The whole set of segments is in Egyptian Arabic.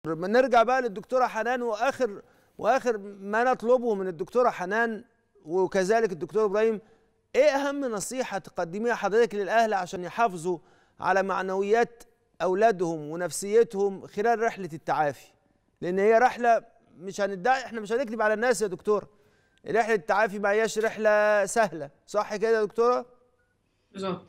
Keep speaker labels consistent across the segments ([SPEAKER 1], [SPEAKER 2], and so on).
[SPEAKER 1] نرجع بقى للدكتوره حنان واخر واخر ما نطلبه من الدكتوره حنان وكذلك الدكتور ابراهيم ايه اهم نصيحه تقدميها حضرتك للاهل عشان يحافظوا على معنويات اولادهم ونفسيتهم خلال رحله التعافي لان هي رحله مش هندعي احنا مش هنكذب على الناس يا دكتور رحله التعافي ما هياش رحله سهله صح كده يا دكتوره
[SPEAKER 2] بالظبط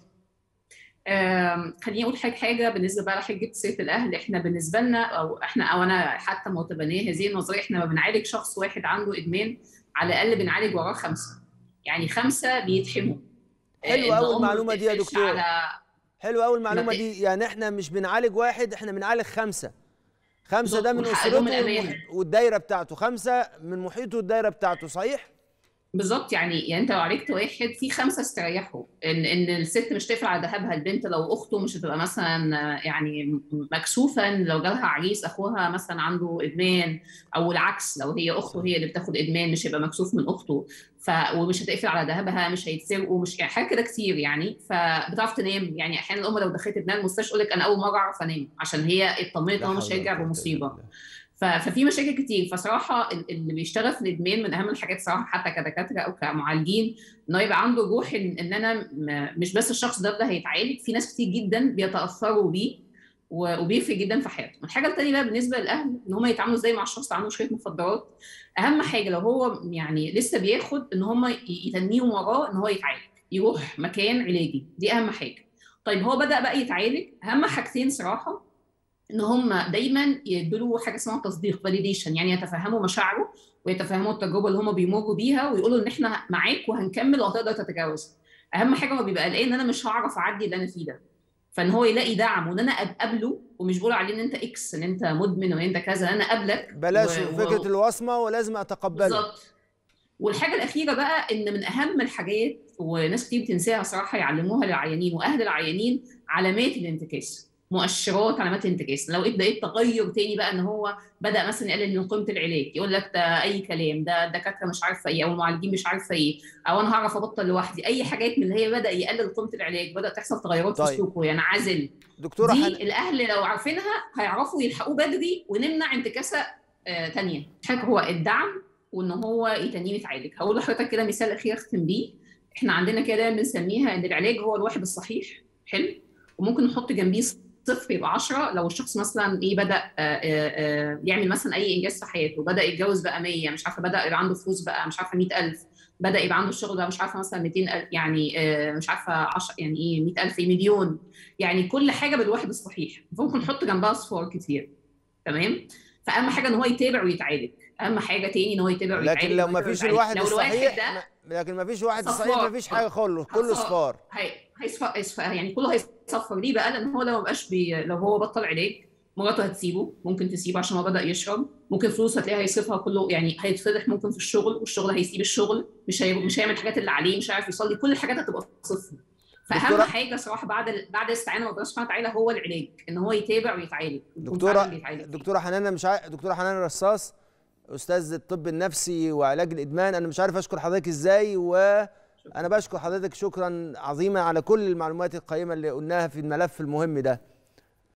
[SPEAKER 2] آم، خليني اقول حاجه حاجه بالنسبه بقى لحاجه سيره الاهل احنا بالنسبه لنا او احنا او انا حتى متبنيه هذه النظريه احنا ما بنعالج شخص واحد عنده ادمان على الاقل بنعالج وراه خمسه يعني خمسه بيتحموا
[SPEAKER 1] حلو
[SPEAKER 2] آه، إن
[SPEAKER 1] قوي
[SPEAKER 2] أم
[SPEAKER 1] المعلومه دي يا
[SPEAKER 2] بتقفش
[SPEAKER 1] دكتور
[SPEAKER 2] على
[SPEAKER 1] حلو قوي المعلومه
[SPEAKER 2] ما-
[SPEAKER 1] دي يعني احنا مش بنعالج واحد احنا بنعالج خمسه خمسه
[SPEAKER 2] بالظبط،
[SPEAKER 1] ده من
[SPEAKER 2] ونحقق
[SPEAKER 1] اسرته
[SPEAKER 2] لهم الأمان.
[SPEAKER 1] والمح- والدايره بتاعته خمسه من محيطه والدايره بتاعته صحيح
[SPEAKER 2] بالظبط يعني يعني انت لو عالجت واحد في خمسه استريحوا ان ان الست مش تقفل على ذهبها البنت لو اخته مش هتبقى مثلا آه، يعني مكسوفه ان لو جالها عريس اخوها مثلا عنده ادمان او العكس لو هي اخته هي اللي بتاخد ادمان مش هيبقى مكسوف من اخته ف ومش هتقفل على ذهبها مش هيتسرقوا مش يعني حاجه كده كتير يعني فبتعرف تنام يعني احيانا الام لو دخلت ابنها المستشفى تقول لك انا اول مره اعرف انام عشان هي اطمنت ان
[SPEAKER 1] لا
[SPEAKER 2] هو
[SPEAKER 1] حول
[SPEAKER 2] مش
[SPEAKER 1] ولا
[SPEAKER 2] هيرجع
[SPEAKER 1] قوة إلا
[SPEAKER 2] بمصيبه
[SPEAKER 1] بالله.
[SPEAKER 2] ف- ففي مشاكل كتير فصراحه ال- اللي بيشتغل في الادمان من اهم الحاجات صراحه حتى كدكاتره او كمعالجين انه يبقى عنده روح ان, إن انا م- مش بس الشخص ده ده هيتعالج في ناس كتير جدا بيتاثروا بيه و- وبيفرق جدا في حياتهم الحاجه الثانيه بقى بالنسبه للاهل ان هم يتعاملوا ازاي مع الشخص اللي عنده مشكله مخدرات اهم حاجه لو هو يعني لسه بياخد ان هم ي- يتنيهم وراه ان هو يتعالج يروح مكان علاجي دي اهم حاجه طيب هو بدا بقى يتعالج اهم حاجتين صراحه ان هم دايما يدوا حاجه اسمها تصديق فاليديشن يعني يتفهموا مشاعره ويتفهموا التجربه اللي هم بيمروا بيها ويقولوا ان احنا معاك وهنكمل وهتقدر تتجاوز اهم حاجه هو بيبقى قلقان ان انا مش هعرف اعدي اللي انا فيه ده فان هو يلاقي دعم وان انا اقابله ومش بقول عليه ان انت اكس ان انت مدمن وان انت كذا انا اقابلك
[SPEAKER 1] بلاش
[SPEAKER 2] و- و-
[SPEAKER 1] فكره الوصمه ولازم اتقبله
[SPEAKER 2] بالظبط والحاجه الاخيره بقى ان من اهم الحاجات وناس كتير بتنساها صراحه يعلموها للعيانين واهل العيانين علامات الانتكاس مؤشرات علامات الانتكاس لو ابدا تغير تاني بقى ان هو بدا مثلا يقلل من قيمه العلاج يقول لك ده اي كلام ده الدكاتره مش عارفه ايه او المعالجين مش عارفه ايه او انا هعرف ابطل لوحدي اي حاجات من اللي هي بدا يقلل قيمه العلاج بدا تحصل تغيرات
[SPEAKER 1] طيب.
[SPEAKER 2] في سلوكه ينعزل
[SPEAKER 1] دكتوره
[SPEAKER 2] دي
[SPEAKER 1] حنان
[SPEAKER 2] الاهل لو عارفينها هيعرفوا يلحقوه بدري ونمنع انتكاسه آه تانية حاجه هو الدعم وان هو يتنيه يتعالج هقول لحضرتك كده مثال اخير اختم بيه احنا عندنا كده دايما بنسميها ان العلاج هو الواحد الصحيح حلو وممكن نحط جنبيه صفر يبقى 10 لو الشخص مثلا ايه بدا آه، آه، آه، يعمل مثلا اي انجاز في حياته بدا يتجوز بقى 100 مش عارفه بدا يبقى عنده فلوس بقى مش عارفه 100000 بدا يبقى عنده الشغل بقى مش عارفه مثلا 200000 يعني آه، مش عارفه 10 يعني ايه 100000 مليون يعني كل حاجه بالواحد الصحيح ممكن نحط جنبها صفار كتير تمام فاهم حاجه ان هو يتابع ويتعالج اهم حاجه تاني ان هو يتابع ويتعالج
[SPEAKER 1] لكن لو ما
[SPEAKER 2] ويتابع
[SPEAKER 1] فيش
[SPEAKER 2] ويتعالج.
[SPEAKER 1] الواحد
[SPEAKER 2] لو الواحد
[SPEAKER 1] الصحيح
[SPEAKER 2] ده
[SPEAKER 1] ما- لكن ما فيش واحد
[SPEAKER 2] صفار.
[SPEAKER 1] الصحيح ما فيش حاجه خالص كله
[SPEAKER 2] صفار.
[SPEAKER 1] صفار
[SPEAKER 2] هي هيصفر هيصفر يعني كله هيصفر ليه بقى لان هو لو ما بقاش بي... لو هو بطل علاج مراته هتسيبه ممكن تسيبه عشان هو بدا يشرب ممكن فلوس هتلاقيها هيصرفها كله يعني هيتفضح ممكن في الشغل والشغل هيسيب الشغل مش هي... مش هيعمل الحاجات اللي عليه مش هيعرف يصلي كل الحاجات هتبقى صفر فاهم
[SPEAKER 1] دكتورة-
[SPEAKER 2] حاجه صراحه بعد ال... بعد الاستعانه بربنا سبحانه وتعالى هو العلاج ان هو يتابع ويتعالج يكون
[SPEAKER 1] دكتوره
[SPEAKER 2] فعلاً بيتعالج.
[SPEAKER 1] دكتوره حنان أنا مش عارف دكتوره حنان رصاص استاذ الطب النفسي وعلاج الادمان انا مش عارف اشكر حضرتك ازاي وانا بشكر حضرتك شكرا عظيما على كل المعلومات القيمه اللي قلناها في الملف المهم ده